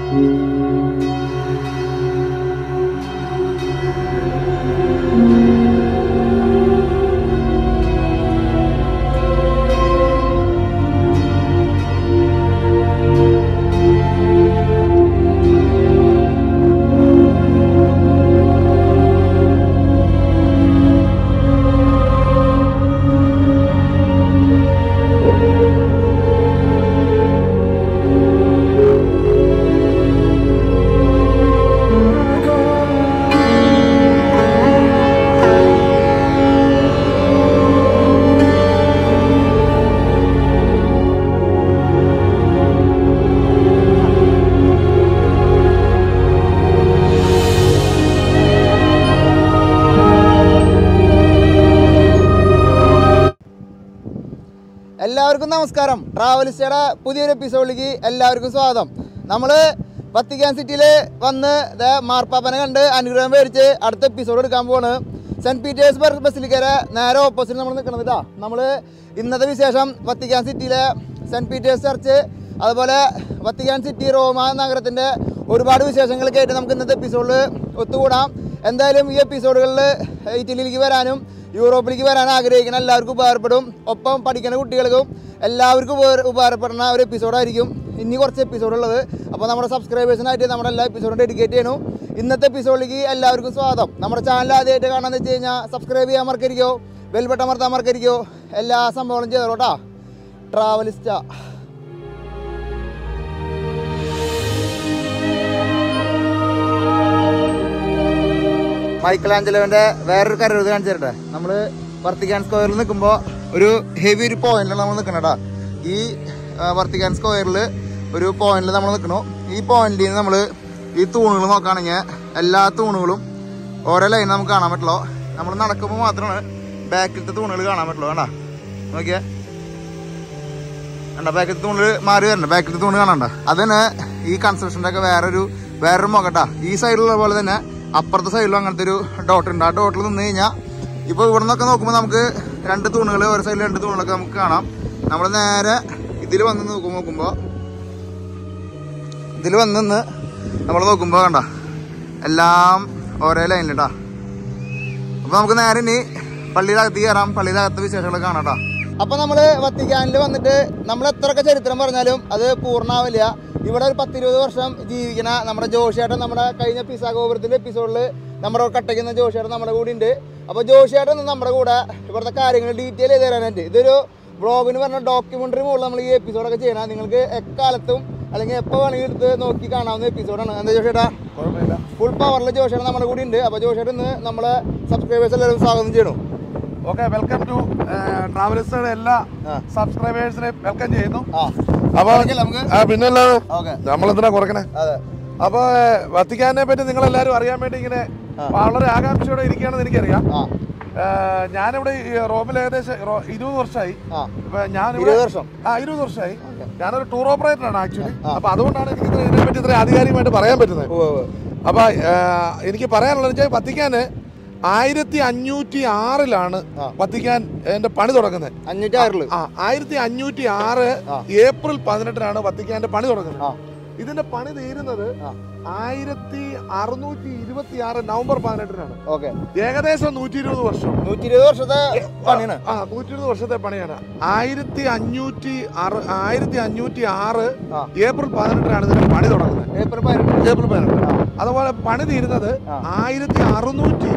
എല്ലാവർക്കും നമസ്കാരം ട്രാവലിസ്റ്റയുടെ പുതിയൊരു എപ്പിസോഡിലേക്ക് എല്ലാവർക്കും സ്വാഗതം നമ്മൾ വത്തിക്കാൻ സിറ്റിയിൽ വന്ന് ദേ മാർപ്പാപ്പനെ കണ്ട് അനുഗ്രഹം മേടിച്ച് അടുത്ത എപ്പിസോഡ് എടുക്കാൻ പോവാണ് സെൻറ്റ് പീറ്റേഴ്സ് ബർ ബസിലിക്കര നേരെ ഓപ്പോസിറ്റ് നമ്മൾ നിൽക്കുന്നത് കേട്ടോ നമ്മൾ ഇന്നത്തെ വിശേഷം Vatican city saint Peter's church അതുപോലെ വത്തിക്കാൻ സിറ്റി റോമ നഗരത്തിൻ്റെ ഒരുപാട് വിശേഷങ്ങളൊക്കെ ആയിട്ട് നമുക്ക് ഇന്നത്തെ എപ്പിസോഡിൽ ഒത്തുകൂടാം എന്തായാലും ഈ എപ്പിസോഡുകളിൽ ഇറ്റലിയിലേക്ക് വരാനും യൂറോപ്പിലേക്ക് വരാൻ ആഗ്രഹിക്കുന്ന എല്ലാവർക്കും ഉപകാരപ്പെടും ഒപ്പം പഠിക്കുന്ന കുട്ടികൾക്കും എല്ലാവർക്കും ഉപകാര- ഉപകാരപ്പെടുന്ന ഒരു എപ്പിസോഡായിരിക്കും ഇനി കുറച്ച് എപ്പിസോഡ് ഉള്ളത് അപ്പോൾ നമ്മുടെ സബ്സ്ക്രൈബേഴ്സിനായിട്ട് നമ്മുടെ എല്ലാ എപ്പിസോഡും ഡെഡിക്കേറ്റ് ചെയ്യണു ഇന്നത്തെ എപ്പിസോഡിലേക്ക് എല്ലാവർക്കും സ്വാഗതം നമ്മുടെ ചാനൽ ആദ്യമായിട്ട് കാണാന്ന് വെച്ച് കഴിഞ്ഞാൽ സബ്സ്ക്രൈബ് ചെയ്യാൻ മറക്കരിക്കോ ബെൽബട്ടൺ അമർത്താൻ മറക്കരിക്കോ എല്ലാ സംഭവങ്ങളും ചെയ്തോട്ടാ ട്രാവലിസ്റ്റ മൈക്കിൾ ആഞ്ചലോന്റെ വേറൊരു കരുത് കാണിച്ചു തരട്ടെ നമ്മള് വർത്തിക്കാൻ സ്ക്വയറിൽ നിൽക്കുമ്പോൾ ഒരു ഹെവി ഒരു പോയിന്റിലാണ് നമ്മൾ നിൽക്കണട്ടാ ഈ ആ, വർത്തിക്കാൻ സ്ക്വയറിൽ ഒരു പോയിന്റിൽ നമ്മൾ നിൽക്കണു ഈ പോയിന്റിൽ നിന്ന് നമ്മൾ ഈ തൂണുകൾ നോക്കുകയാണെങ്കിൽ എല്ലാ തൂണുകളും ഓരോ ലൈൻ നമുക്ക് കാണാൻ പറ്റുള്ളൂ നമ്മൾ നടക്കുമ്പോൾ മാത്രമാണ് ബാക്കിലത്തെ തൂണുകൾ കാണാൻ പറ്റുള്ളൂ വേണ്ട നോക്കിയേ കണ്ട ബാക്കിലത്തെ തൂണിൽ മാറി വരണ്ട ബാക്കിലത്തെ തൂണ് കാണണ്ട അതന്നെ ഈ കൺസ്ട്രക്ഷൻ്റെ ഒക്കെ വേറൊരു വേറൊരു മുഖട്ടാ ഈ സൈഡിലുള്ള പോലെ തന്നെ അപ്പുറത്തെ സൈഡിലും അങ്ങനത്തെ ഒരു ഡോട്ട് ഉണ്ട് ആ ഡോട്ടിൽ നിന്ന് കഴിഞ്ഞാൽ ഇപ്പോൾ ഇവിടെ നിന്നൊക്കെ നോക്കുമ്പോൾ നമുക്ക് രണ്ട് തൂണുകൾ ഒരു സൈഡിൽ രണ്ട് തൂണുകളൊക്കെ നമുക്ക് കാണാം നമ്മൾ നേരെ ഇതിൽ വന്ന് നോക്കും നോക്കുമ്പോൾ ഇതിൽ വന്ന് നിന്ന് നമ്മൾ നോക്കുമ്പോൾ കണ്ട എല്ലാം ഒരേ ലൈനിലിട്ടാ അപ്പൊ നമുക്ക് നേരെ ഇനി പള്ളിയുടെ അകത്ത് കയറാം പള്ളിയുടെ അകത്ത് വിശേഷങ്ങൾ കാണാം ട്ടോ. അപ്പൊ നമ്മള് വത്തിക്കാനിൽ വന്നിട്ട് നമ്മൾ എത്രയൊക്കെ ചരിത്രം പറഞ്ഞാലും അത് പൂർണ്ണാവില്ല ഇവിടെ ഒരു പത്തിരുപത് വർഷം ജീവിക്കുന്ന നമ്മുടെ ജോഷിയേട്ടൻ നമ്മുടെ കഴിഞ്ഞ പിസ ഗോപുരത്തിന്റെ എപ്പിസോഡിൽ നമ്മുടെ കട്ടയ്ക്കുന്ന ജോഷിയേട്ടൻ നമ്മുടെ കൂടെ ഉണ്ട് അപ്പൊ ജോഷിയേട്ടൻ ഇന്ന് നമ്മുടെ കൂടെ ഇവിടുത്തെ കാര്യങ്ങൾ ഡീറ്റെയിൽ ചെയ്ത് തരാനായിട്ട് ഇതൊരു ബ്ലോഗിന് പറഞ്ഞ ഡോക്യുമെന്ററി മുകളിൽ നമ്മൾ ഈ എപ്പിസോഡൊക്കെ ചെയ്യണം നിങ്ങൾക്ക് എക്കാലത്തും അല്ലെങ്കിൽ എപ്പോൾ വേണമെങ്കിൽ എടുത്ത് നോക്കി കാണാവുന്ന എപ്പിസോഡാണ് എന്താ ജോഷിയേട്ടാ കുഴപ്പമില്ല ഫുൾ പവറിൽ ജോഷേട്ടൻ നമ്മുടെ കൂടെ ഉണ്ട് അപ്പോൾ ജോഷേട്ടൻ ഇന്ന് നമ്മളെ സബ്സ്ക്രൈബേഴ്സ് എല്ലാവരും സ്വാഗതം ചെയ്യണു ഓക്കെ വെൽക്കം ടു ട്രാവലേഴ്സുടെ എല്ലാ ആ. സബ്സ്ക്രൈബേഴ്സിനെ വെൽക്കം ചെയ്യുന്നു ആ അപ്പൊ തുടങ്ങിയല്ലേ നമുക്ക്? ആ, പിന്നല്ലാതെ ഓക്കെ നമ്മളെന്തിനാ കുറക്കണേ അതെ അപ്പൊ വത്തിക്കാനെ പറ്റി നിങ്ങൾ എല്ലാവരും അറിയാൻ വേണ്ടി ഇങ്ങനെ വളരെ ആകാംക്ഷയോടെ ഇരിക്കുകയാണെന്ന് എനിക്കറിയാം ആ ഏ, ഞാനിവിടെ ഈ റോമിൽ ഏകദേശം റോ- ഇരുപത് വർഷമായി ആ ഇപ്പൊ ഞാൻ ഇരുപത് വർഷം ആ ഇരുപത് വർഷമായി ഞാനൊരു ടൂർ ഓപ്പറേറ്റർ ആണ് ആക്ച്വലി അപ്പൊ അതുകൊണ്ടാണ് എനിക്ക് ഇതിനെ- ഇതിനെപ്പറ്റി ഇത്ര ആധികാരികമായിട്ട് പറയാൻ പറ്റുന്നത് ഉവ്വ് ഉവ്വ്. അപ്പൊ ആ, എനിക്ക് പറയാനുള്ളത് വെച്ചാൽ വത്തിക്കാന് ആയിരത്തി അഞ്ഞൂറ്റി ആറിലാണ് ആ. വത്തിക്കാൻ എന്റെ പണി തുടങ്ങുന്നത് അഞ്ഞൂറ്റി ആറില് ആ ആയിരത്തി അഞ്ഞൂറ്റി ആറ് ആ. ഏപ്രിൽ പതിനെട്ടിനാണ് വത്തിക്കാന്റെ പണി തുടങ്ങുന്നത് ആ ഇതിന്റെ പണി തീരുന്നത് ആ. ആയിരത്തി അറുന്നൂറ്റി ഇരുപത്തി ആറ് നവംബർ പതിനെട്ടിനാണ് ഓക്കെ ഏകദേശം നൂറ്റി ഇരുപത് വർഷം നൂറ്റി ഇരുപത് വർഷത്തെ പണിയാണ് ആ നൂറ്റി ഇരുപത് വർഷത്തെ പണിയാണ് ആയിരത്തി അഞ്ഞൂറ്റി ആറ് ആയിരത്തി അഞ്ഞൂറ്റി ആറ് ആ. ഏപ്രിൽ പതിനെട്ടിനാണ് ഇതിന്റെ പണി തുടങ്ങുന്നത് ഏപ്രിൽ പതിനെട്ട് ഏപ്രിൽ പതിനെട്ട് അതുപോലെ പണി തീരുന്നത് ആ. ആയിരത്തി അറുന്നൂറ്റി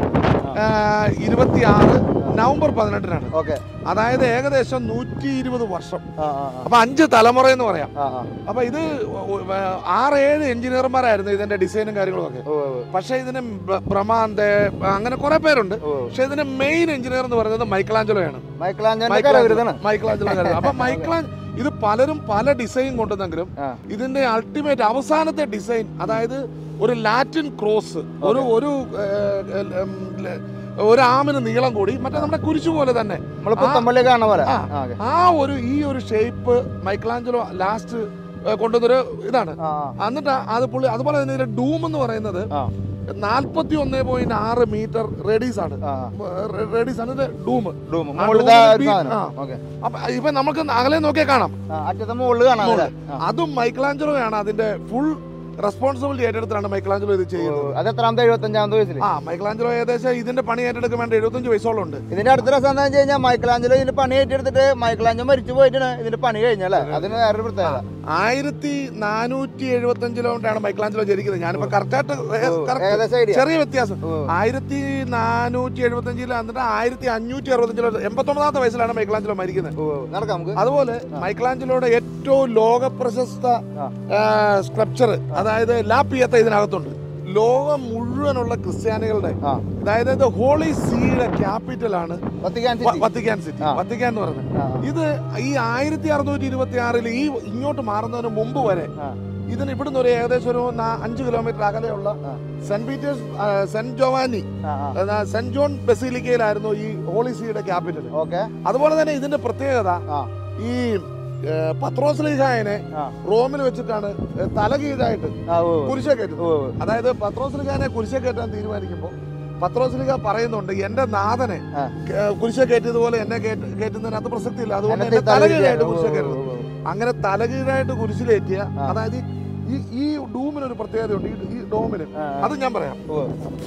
ഇരുപത്തി ആറ് നവംബർ പതിനെട്ടിനാണ് ഓക്കെ അതായത് ഏകദേശം നൂറ്റി ഇരുപത് വർഷം ആ ആ ആ. അപ്പൊ അഞ്ച് തലമുറ എന്ന് പറയാം ആ ആ അപ്പൊ ഇത് ആറ് ഏഴ് എഞ്ചിനീയർമാരായിരുന്നു ഇതിന്റെ ഡിസൈനും കാര്യങ്ങളും ഒക്കെ ഉവ്വ് ഉവ്വ്. പക്ഷെ ഇതിന് ബ്ര- ബ്രഹ്മാന്ത് അങ്ങനെ കുറെ പേരുണ്ട് ഉവ്വ് ഉവ്വ്. പക്ഷെ ഇതിന്റെ മെയിൻ എഞ്ചിനീയർ എന്ന് പറയുന്നത് മൈക്കിളാഞ്ചലോയാണ് മൈക്കിൾ ആഞ്ചലോന്റെ കരവിരുതാണ് മൈക്കിളാഞ്ചലോ കരുതുന്നത്. അപ്പൊ മൈക്കിളാ ഇത് പലരും പല ഡിസൈൻ കൊണ്ടുവന്നെങ്കിലും ആ ഇതിന്റെ അൾട്ടിമേറ്റ് അവസാനത്തെ ഡിസൈൻ അതായത് ഒരു ലാറ്റിൻ ക്രോസ് ഒരു ഒരു ഏർ, ഏർ, ഉം, ല- ഒരു ആമിന് നീളം കൂടി മറ്റേ നമ്മുടെ കുരിശു പോലെ തന്നെ നമ്മള് പുത്തമ്പള്ളി കാണുന്ന പോലെ ആ. ആ ഓക്കെ ആ ഒരു ഈ ഒരു ഷേപ്പ് മൈക്കിളാഞ്ചലോ ലാസ്റ്റ് കൊണ്ടുവന്നൊരു ഇതാണ് ആ ആ എന്നിട്ട് അത് പുള്ളി അതുപോലെ തന്നെ ഇതിന്റെ ഡൂം എന്ന് പറയുന്നത് ആ നാൽപ്പത്തി ഒന്ന് പോയിന്റ് ആറ് മീറ്റർ റേഡീസ് ആണ് ആ റേഡീസ് ആണ് ഇത് ഡൂം ഡൂം ആ, മുകളിലത്തെ ഡൂമിന് ഒരു ബീ- സാധനം ആ. ഓക്കെ അപ്പൊ ഇപ്പൊ നമുക്ക് അകലെ നോക്കിയാൽ കാണാം ആ അറ്റത്തെ മുകളിൽ കാണാം അല്ലേ? ആ അതും മൈക്കിളാഞ്ചലോയാണ് അതിന്റെ ഫുൾ റെസ്പോൺസിബിലിറ്റി ഏറ്റെടുത്താണ് മൈക്കലാഞ്ചലോ ഇത് ചെയ്യുന്നത് അത് എത്രാമത്തെ എഴുപത്തഞ്ചാമത്തെ വയസ്സിൽ ആ മൈക്കലാഞ്ചലോ ഏകദേശം ഇതിന്റെ പണി ഏറ്റെടുക്കാൻ വേണ്ടി എഴുപത്തഞ്ച് വയസ്സോളം ഉണ്ട് ഇതിന്റെ അടുത്ത രസം എന്താ വെച്ച് കഴിഞ്ഞാൽ മൈക്കിളാഞ്ചലോ ഇതിന്റെ പണി ഏറ്റെടുത്തിട്ട് മൈക്കിളാഞ്ചോ മരിച്ചു പോയിട്ടാണ് ഇതിന്റെ പണി കഴിഞ്ഞല്ലേ അതിന് വേറൊരു പ്രത്യേകത ആയിരത്തി നാനൂറ്റി എഴുപത്തി അഞ്ചിലോട്ടാണ് മൈക്കലാഞ്ചലോ ജനിക്കുന്നത് ഞാനിപ്പോ കറക്റ്റായിട്ട് ഏകദേശം ഐഡിയ ചെറിയ വ്യത്യാസം ആയിരത്തി നാനൂറ്റി എഴുപത്തി അഞ്ചിൽ എന്നിട്ട് ആയിരത്തി അഞ്ഞൂറ്റി അറുപത്തഞ്ചിലോ എൺപത്തൊമ്പതാമത്തെ വയസ്സിലാണ് മൈക്കലാഞ്ചലോ മരിക്കുന്നത് നടക്കാം നമുക്ക് അതുപോലെ മൈക്കലാഞ്ചലോയുടെ ഏറ്റവും ലോക പ്രശസ്ത ആ. സ്ക്രപ്ചർ അതായത് ലാപ്പിയത്ത ഇതിനകത്തുണ്ട് ലോകം മുഴുവനുള്ള ക്രിസ്ത്യാനികളുടെ ആ അതായത് ഇത് ഹോളി സീയുടെ ക്യാപിറ്റലാണ് വത്തിക്കാൻ സിറ്റി വത്തിക്കാൻ സിറ്റി ആ. വത്തിക്കാൻ എന്ന് പറയുന്നത് ആ, ഇത് ഈ ആയിരത്തി അറുന്നൂറ്റി ഇരുപത്തി ആറിൽ ഈ ഇങ്ങോട്ട് മാറുന്നതിന് മുമ്പ് വരെ ആ. ഇതിന് ഇവിടുന്ന് ഒരു ഏകദേശം ഒരു നാ- അഞ്ച് കിലോമീറ്റർ അകലെയുള്ള ആ. സെന്റ് പീറ്റേഴ്സ് ആ, സെന്റ് ജോവാനി ആ, ആ. അതാ, സെന്റ് ജോൺ ബസിലിക്കയിലായിരുന്നു ഈ ഹോളി സീയുടെ ക്യാപിറ്റൽ ഓക്കെ അതുപോലെ തന്നെ ഇതിന്റെ പ്രത്യേകത ആ. ഈ ഏ, പത്രോസ് ലീഹായനെ ആ. റോമിൽ വെച്ചിട്ടാണ് ഏ, തലകീഴായിട്ട് ആ ഓ കുരിശ കയറ്റുന്നത് ഓ അതായത് പത്രോസ് ലീഹാനെ കുരിശ കയറ്റാൻ തീരുമാനിക്കുമ്പോൾ പത്രോസ് ലീഹ പറയുന്നുണ്ട് എന്റെ നാഥനെ ആ. ക- കുരിശ കയറ്റിയതുപോലെ എന്നെ കയറ്റ- കയറ്റുന്നതിനകത്ത് പ്രസക്തിയില്ല അതുകൊണ്ട് അതിനകത്ത് എന്നെ തലകീഴായിട്ട് ഓ, കുരിശ ഓ, കയറ്റുന്നത് ഓ, ഓ. അങ്ങനെ തലകീഴായിട്ട് കുരിശിലേറ്റിയ ആ. അതായത് ഈ ഈ ഡൂമിന് ഒരു പ്രത്യേകതയുണ്ട് ഈ- ഈ ഡോമിന് ആ, ആ. അത് ഞാൻ പറയാം ഓ,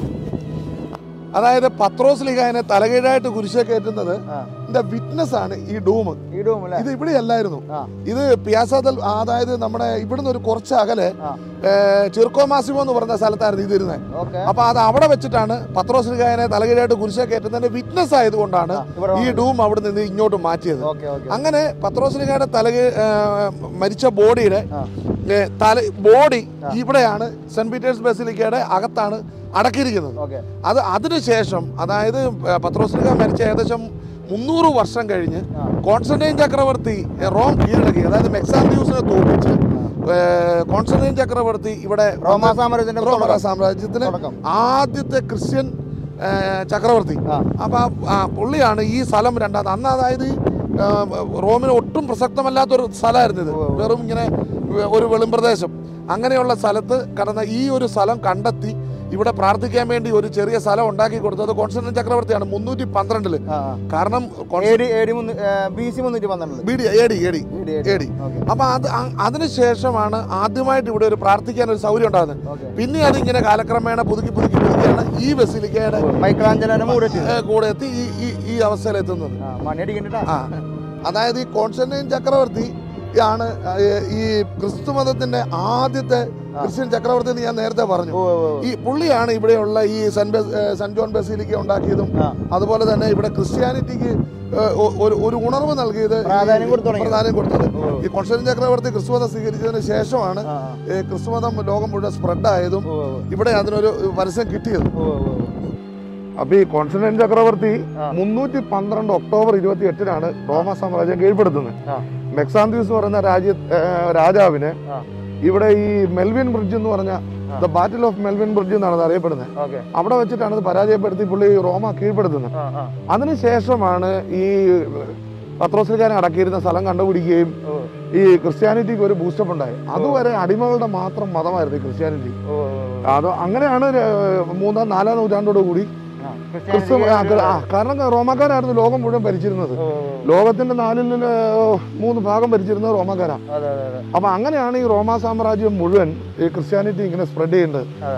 അതായത് പത്രോസ് ലീഹാനെ തലകീഴായിട്ട് കുരിശ കയറ്റുന്നത് ആ. വിറ്റ്നസ് ആണ് ഈ ഡൂം ഈ ഡൂം അല്ലേ ഇത് ഇവിടെ അല്ലായിരുന്നു ആ. ഇത് പിയാസാദൽ അതായത് നമ്മുടെ ഇവിടുന്ന് ഒരു കുറച്ച് അകലെ ആ. ചിർക്കോ മാസിമോ എന്ന് പറഞ്ഞ സ്ഥലത്തായിരുന്നു ഇത് ഇരുന്നത് ഓക്കെ അപ്പൊ അത് അവിടെ വെച്ചിട്ടാണ് പത്രോസ് ലീഹാനെ തലകീഴായിട്ട് കുരിശ കയറ്റുന്നതിന്റെ വിറ്റ്നസ് ആയതുകൊണ്ടാണ് ഇവിടെ ഈ ഡൂം അവിടെ നിന്ന് ഇങ്ങോട്ട് മാറ്റിയത് ഓക്കെ ഓക്കെ അങ്ങനെ പത്രോസ്ലിഗയുടെ തലകീ ഏ, മരിച്ച ബോഡിയുടെ ആ. ഏ, തല ബോഡി ഇവിടെയാണ് സെന്റ് പീറ്റേഴ്സ് ബസിലിക്കയുടെ അകത്താണ് അടക്കിയിരിക്കുന്നത് ഓക്കെ അത് അതിനുശേഷം അതായത് പത്രോസ്ലിഗ മരിച്ച ഏകദേശം മുന്നൂറ് വർഷം കഴിഞ്ഞ് ആ. കോൺസ്റ്റന്റൈൻ ചക്രവർത്തി ഏ, റോം കീഴടക്കി അതായത് മെക്സാന്തിയൂസിനെ തോൽപ്പിച്ച് ഏ, കോൺസ്റ്റന്റൈൻ ചക്രവർത്തി ഇവിടെ റോമാ സാമ്രാജ്യത്തിന്റെ റോമ തുടക്കം. സാമ്രാജ്യത്തിന് തുടക്കം. ആദ്യത്തെ ക്രിസ്ത്യൻ ഏ, ചക്രവർത്തി ആ. അപ്പൊ ആ- ആ പുള്ളിയാണ് ഈ സ്ഥലം രണ്ടാമത് അന്ന് അതായത് ആ, റോമിന് ഒട്ടും പ്രസക്തമല്ലാത്തൊരു സ്ഥലമായിരുന്നു ഇത് ഉവ്വ് ഉവ്വ്. വെറും ഇങ്ങനെ ഒരു വെളും പ്രദേശം അങ്ങനെയുള്ള സ്ഥലത്ത് കടന്ന ഈ ഒരു സ്ഥലം കണ്ടെത്തി ഇവിടെ പ്രാർത്ഥിക്കാൻ വേണ്ടി ഒരു ചെറിയ സ്ഥലം ഉണ്ടാക്കി കൊടുത്തത് കോൺസ്റ്റന്റൈൻ ചക്രവർത്തിയാണ് മുന്നൂറ്റി പന്ത്രണ്ടില് ആ ആ. കാരണം എ ഡി എ ഡി മുന്നൂ- ഏ, ബി സി മുന്നൂറ്റി പന്ത്രണ്ടില് B D A D A D A D, A A D. D okay അപ്പൊ അത് അ- അതിനുശേഷമാണ് ആദ്യമായിട്ട് ഇവിടെ ഒരു പ്രാർത്ഥിക്കാൻ ഒരു സൗകര്യം ഉണ്ടാകുന്നത് ഓക്കെ പിന്നെ അത് ഇങ്ങനെ കാലക്രമേണ പുതുക്കി പുതുക്കി പുതുക്കിയാണ് ഈ ബസിലിക്കയുടെ മൈക്കിളാഞ്ചലോനെ മൂടി വെച്ചത് ഏ, കൂടെ എത്തി ഈ ഈ ഈ അവസ്ഥയിലെത്തുന്നത് ആ മണി അടിക്കണ്ടാ ആ അതായത് ഈ കോൺസ്റ്റന്റൈൻ ചക്രവർത്തി ആണ് ഏ, ഈ ക്രിസ്തു മതത്തിന്റെ ആദ്യത്തെ ക്രിസ്ത്യൻ ചക്രവർത്തി എന്ന് ഞാൻ നേരത്തെ പറഞ്ഞു ഓ ഓ, ഓ. ഈ പുള്ളിയാണ് ഇവിടെയുള്ള ഈ സെന്റ് ബെ- ഏ, സെന്റ് ജോൺ ബസീലിക്ക ഉണ്ടാക്കിയതും ആ. അതുപോലെ തന്നെ ഇവിടെ ക്രിസ്ത്യാനിറ്റിക്ക് ഏ, ഒ- ഒരു ഒരു ഉണർവ് നൽകിയത് ഈ പ്രാധാന്യം കൊടുത്തു തുടങ്ങിയത്. പ്രാധാന്യം കൊടുത്തത് ഓ. ഈ കോൺസ്റ്റന്റൈൻ ചക്രവർത്തി ക്രിസ്തുമതം സ്വീകരിച്ചതിന് ശേഷമാണ് ആ, ഏ, ക്രിസ്തുമതം ലോകം മുഴുവൻ സ്പ്രെഡ് ആയതും ഓ, ഓ, ഇവിടെ അതിനൊരു പരസ്യം കിട്ടിയത് ഓ, ഓ, ഓ. അപ്പൊ ഈ കോൺസ്റ്റന്റൈൻ ചക്രവർത്തി ആ. മുന്നൂറ്റി പന്ത്രണ്ട് ഒക്ടോബർ ഇരുപത്തി എട്ടിനാണ് റോമ സാമ്രാജ്യം കീഴ്പ്പെടുത്തുന്നത് ആ. മെക്സാന്തിയൂസ് പറയുന്ന രാജ്യ ഏ, രാജാവിന് ആ. ഇവിടെ ഈ മെൽവിൻ ബ്രിഡ്ജ് എന്ന് പറഞ്ഞ ആ. The battle of Melvin bridge എന്നാണ് അത് അറിയപ്പെടുന്നത് ഓക്കെ അവിടെ വെച്ചിട്ടാണ് ഇത് പരാജയപ്പെടുത്തി പുള്ളി റോമ കീഴ്പ്പെടുത്തുന്നത് ആ ആ അതിനുശേഷമാണ് ഈ പത്രോസ്ലിക്കാരൻ അടക്കിയിരുന്ന സ്ഥലം കണ്ടുപിടിക്കുകയും ഓ ഈ ക്രിസ്ത്യാനിറ്റിക്ക് ഒരു ബൂസ്റ്റപ്പ് ഉണ്ടായി അതുവരെ അടിമകളുടെ മാത്രം മതമായിരുന്നു ഈ ക്രിസ്ത്യാനിറ്റി ഓ ഓ, ഓ. അത് അങ്ങനെയാണ് ര- മൂന്നാം നാലാം നൂറ്റാണ്ടോട് കൂടി ആ, ക്രിസ്തു ക്രിസ്ത്യാനിറ്റി ആ, ക- ആ, കാരണം റോമാക്കാരായിരുന്നു ലോകം മുഴുവൻ ഭരിച്ചിരുന്നത് ഓ, ഓ, ലോകത്തിന്റെ നാലിൽ ഏർ, മൂന്ന് ഭാഗം ഭരിച്ചിരുന്നത് റോമാക്കാരാ അതെ അതെ അതെ അപ്പൊ അങ്ങനെയാണ് ഈ റോമാ സാമ്രാജ്യം മുഴുവൻ ഈ ക്രിസ്ത്യാനിറ്റി ഇങ്ങനെ സ്പ്രെഡ് ചെയ്യുന്നത് അതെ